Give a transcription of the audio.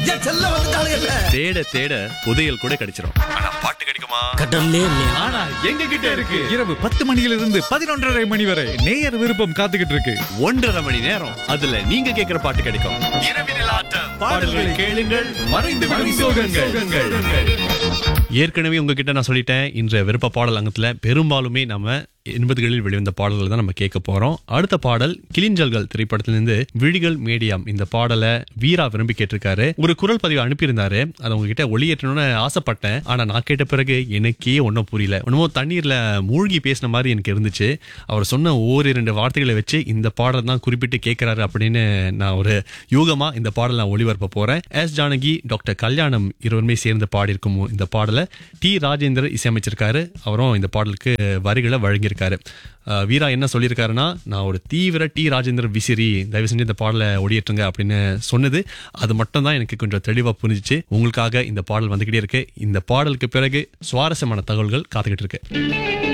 என் செல்ல வந்துட்டாளுங்கல்ல தேட தேட புதையல் கூட கிடைச்சிரும் ஆனா பாட்டு கிடைக்குமா கடல்லே இல்லையா ஆனா எங்க கிட்ட இருக்கு இரவு பத்து மணியிலிருந்து பதினொன்றரை மணி வரை நேயர் விருப்பம் காத்துக்கிட்டு இருக்கு ஒன்றரை மணி நேரம் அதுல நீங்க கேக்குற பாட்டு கிடைக்கும் இரவினில் ஆட்டம் பாடல்களை கேளுங்கள் மறைந்து விடும் சோகங்கள் ஏற்கனவே உங்ககிட்ட நான் சொல்லிட்டேன் இன்றைய விருப்ப பாடல் அங்கத்துல பெரும்பாலுமே நம்ம எண்பதுகளில் வெளிவந்த பாடல்கள் தான் நம்ம கேட்க போறோம் அடுத்த பாடல் கிளிஞ்சல்கள் திரைப்படத்திலிருந்து விழிகள் மீடியம் இந்த பாடலை வீரா விரும்பி கேட்டிருக்காரு ஒரு குரல் பதிவு அனுப்பியிருந்தாரு அதை உங்ககிட்ட ஒளியேற்றணும்னு ஆசைப்பட்டேன் ஆனா நான் கேட்ட பிறகு எனக்கே ஒன்றும் புரியல ஒன்றுமோ தண்ணீர்ல மூழ்கி பேசின மாதிரி எனக்கு இருந்துச்சு அவர் சொன்ன ஓரிரண்டு வார்த்தைகளை வச்சு இந்த பாடல் தான் குறிப்பிட்டு கேட்கிறாரு அப்படின்னு நான் ஒரு யூகமா இந்த பாடல் நான் ஒளிபரப்ப போறேன் எஸ் ஜானகி டாக்டர் கல்யாணம் இருவருமே சேர்ந்து பாடியிருக்கும் இந்த பாடலை டி ராஜேந்தர் இசையமைச்சிருக்காரு அவரும் இந்த பாடலுக்கு வரிகளை வழங்கியிருக்காரு அஹ் வீரா என்ன சொல்லியிருக்காருன்னா நான் ஒரு தீவிர டி ராஜேந்தர் விசிறி தயவு செஞ்சு இந்த பாடலை ஒடியேற்றுங்க அப்படின்னு சொன்னது அது மட்டும் தான் எனக்கு கொஞ்சம் தெளிவாக புரிஞ்சிச்சு உங்களுக்காக இந்த பாடல் வந்துகிட்டே இருக்கு இந்த பாடலுக்கு பிறகு சுவாரஸ்யமான தகவல்கள் காத்துக்கிட்டு இருக்கு